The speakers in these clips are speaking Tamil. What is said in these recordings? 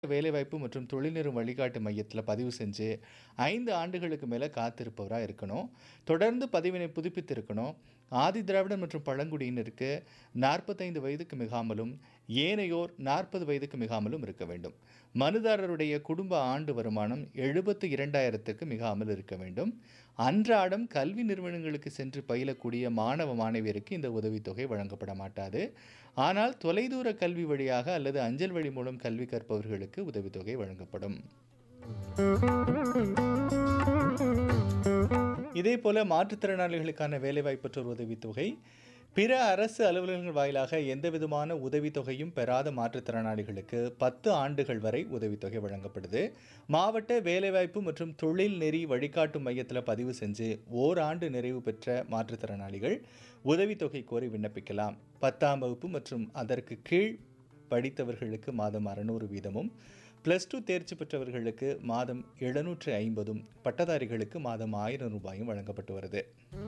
வேலைவாய்ப்பு மற்றும் தொழில்நெறி வழிகாட்டு மையத்தில் பதிவு செஞ்சு ஐந்து ஆண்டுகளுக்கு மேலே காத்திருப்பவராக இருக்கணும் தொடர்ந்து பதிவினை புதுப்பித்திருக்கணும் ஆதி திராவிடர் மற்றும் பழங்குடியினருக்கு நாற்பத்தைந்து வயதுக்கு மிகாமலும் ஏனையோர் நாற்பது வயதுக்கு மிகாமலும் இருக்க வேண்டும் மனுதாரருடைய குடும்ப ஆண்டு வருமானம் எழுபத்து இரண்டாயிரத்துக்கு மிகாமல் இருக்க வேண்டும் அன்றாடம் கல்வி நிறுவனங்களுக்கு சென்று பயிலக்கூடிய மாணவ மாணவியருக்கு இந்த உதவித்தொகை வழங்கப்பட மாட்டாது ஆனால் தொலைதூர கல்வி வழியாக அல்லது அஞ்சல் வழி மூலம் கல்வி கற்பவர்களுக்கு உதவித்தொகை வழங்கப்படும் இதே போல மாற்றுத்திறனாளிகளுக்கான வேலைவாய்ப்பற்றோர் உதவித்தொகை பிற அரசு அலுவலகங்கள் வாயிலாக எந்த விதமான உதவித்தொகையும் பெறாத மாற்றுத்திறனாளிகளுக்கு பத்து ஆண்டுகள் வரை உதவித்தொகை வழங்கப்படுது மாவட்ட வேலைவாய்ப்பு மற்றும் தொழில் நெறி வழிகாட்டும் மையத்தில் பதிவு செஞ்சு ஓராண்டு நிறைவு பெற்ற மாற்றுத்திறனாளிகள் உதவித்தொகை கோரி விண்ணப்பிக்கலாம் பத்தாம் வகுப்பு மற்றும் அதற்கு கீழ் படித்தவர்களுக்கு மாதம் அறநூறு வீதமும் ப்ளஸ் டூ தேர்ச்சி பெற்றவர்களுக்கு மாதம் எழுநூற்று ஐம்பதும் பட்டதாரிகளுக்கு மாதம் ஆயிரம் ரூபாயும் வழங்கப்பட்டு வருது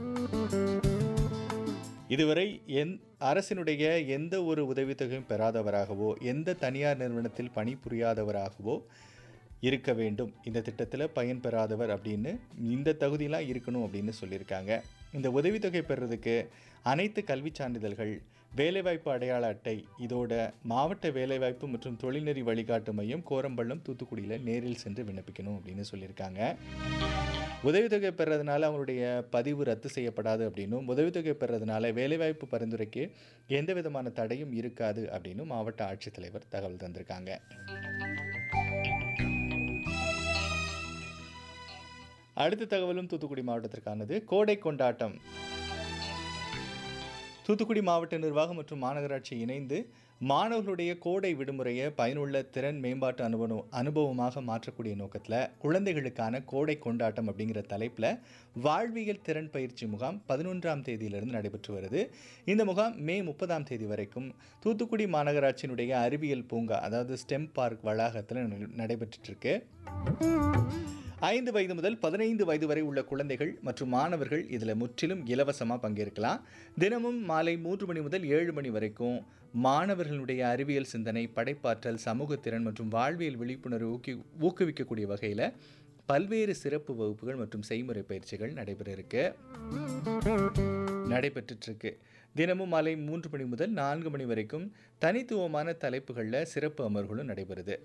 இதுவரை எந் அரசினுடைய எந்த ஒரு உதவித்தொகையும் பெறாதவராகவோ எந்த தனியார் நிறுவனத்தில் பணிபுரியாதவராகவோ இருக்க வேண்டும் இந்த திட்டத்தில் பயன்பெறாதவர் அப்படின்னு இந்த தகுதியெலாம் இருக்கணும் அப்படின்னு சொல்லியிருக்காங்க இந்த உதவித்தொகை பெறுறதுக்கு அனைத்து கல்வி சான்றிதழ்கள் வேலைவாய்ப்பு அடையாள அட்டை இதோட மாவட்ட வேலைவாய்ப்பு மற்றும் தொழில்நெறி வழிகாட்டு மையம் கோரம்பள்ளம் தூத்துக்குடியில் நேரில் சென்று விண்ணப்பிக்கணும் அப்படின்னு சொல்லியிருக்காங்க உதவித்தொகை பெறதுனால அவங்களுடைய பதிவு ரத்து செய்யப்படாது அப்படின்னும் உதவித்தொகை பெறதுனால வேலைவாய்ப்பு பரிந்துரைக்கு எந்த விதமான தடையும் இருக்காது அப்படின்னு மாவட்ட ஆட்சித்தலைவர் தகவல் தந்திருக்காங்க அடுத்த தகவலும் தூத்துக்குடி மாவட்டத்திற்கானது கோடை கொண்டாட்டம் தூத்துக்குடி மாவட்ட நிர்வாகம் மற்றும் மாநகராட்சி இணைந்து மாணவர்களுடைய கோடை விடுமுறையை பயனுள்ள திறன் மேம்பாட்டு அனுபவம் அனுபவமாக மாற்றக்கூடிய நோக்கத்தில் குழந்தைகளுக்கான கோடை கொண்டாட்டம் அப்படிங்கிற தலைப்பில் வாழ்வியல் திறன் பயிற்சி முகாம் பதினொன்றாம் தேதியிலிருந்து நடைபெற்று வருது இந்த முகாம் மே முப்பதாம் தேதி வரைக்கும் தூத்துக்குடி மாநகராட்சியினுடைய அறிவியல் பூங்கா அதாவது ஸ்டெம் பார்க் வளாகத்தில் நடைபெற்றுருக்கு ஐந்து வயது முதல் பதினைந்து வயது வரை உள்ள குழந்தைகள் மற்றும் மாணவர்கள் இதில் முற்றிலும் இலவசமாக பங்கேற்கலாம் தினமும் மாலை மூன்று மணி முதல் ஏழு மணி வரைக்கும் மாணவர்களுடைய அறிவியல் சிந்தனை படைப்பாற்றல் சமூகத்திறன் மற்றும் வாழ்வியல் விழிப்புணர்வு ஊக்கி ஊக்குவிக்கக்கூடிய வகையில் பல்வேறு சிறப்பு வகுப்புகள் மற்றும் செய்முறை பயிற்சிகள் நடைபெற இருக்கு நடைபெற்றுருக்கு தினமும் மாலை மூன்று மணி முதல் நான்கு மணி வரைக்கும் தனித்துவமான தலைப்புகளில் சிறப்பு அமர்வுகளும் நடைபெறுது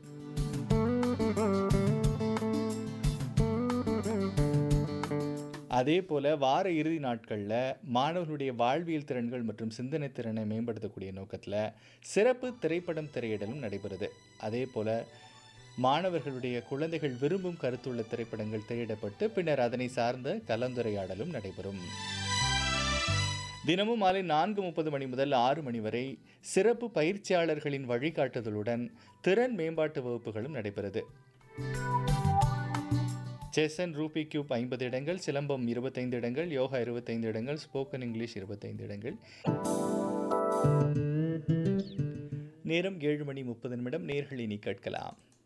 அதே போல் வார இறுதி நாட்களில் மாணவர்களுடைய வாழ்வியல் திறன்கள் மற்றும் சிந்தனை திறனை மேம்படுத்தக்கூடிய நோக்கத்தில் சிறப்பு திரைப்படம் திரையிடலும் நடைபெறுது அதே போல் மாணவர்களுடைய குழந்தைகள் விரும்பும் கருத்துள்ள திரைப்படங்கள் திரையிடப்பட்டு பின்னர் அதனை சார்ந்த கலந்துரையாடலும் நடைபெறும் தினமும் மாலை நான்கு முப்பது மணி முதல் ஆறு மணி வரை சிறப்பு பயிற்சியாளர்களின் வழிகாட்டுதலுடன் திறன் மேம்பாட்டு வகுப்புகளும் நடைபெறுது செஸ் அண்ட் ரூபி கியூப் ஐம்பது இடங்கள் சிலம்பம் இருபத்தைந்து இடங்கள் யோகா இருபத்தைந்து இடங்கள் ஸ்போக்கன் இங்கிலீஷ் இருபத்தைந்து இடங்கள் நேரம் ஏழு மணி முப்பது நிமிடம் நேர்களை நீ கேட்கலாம்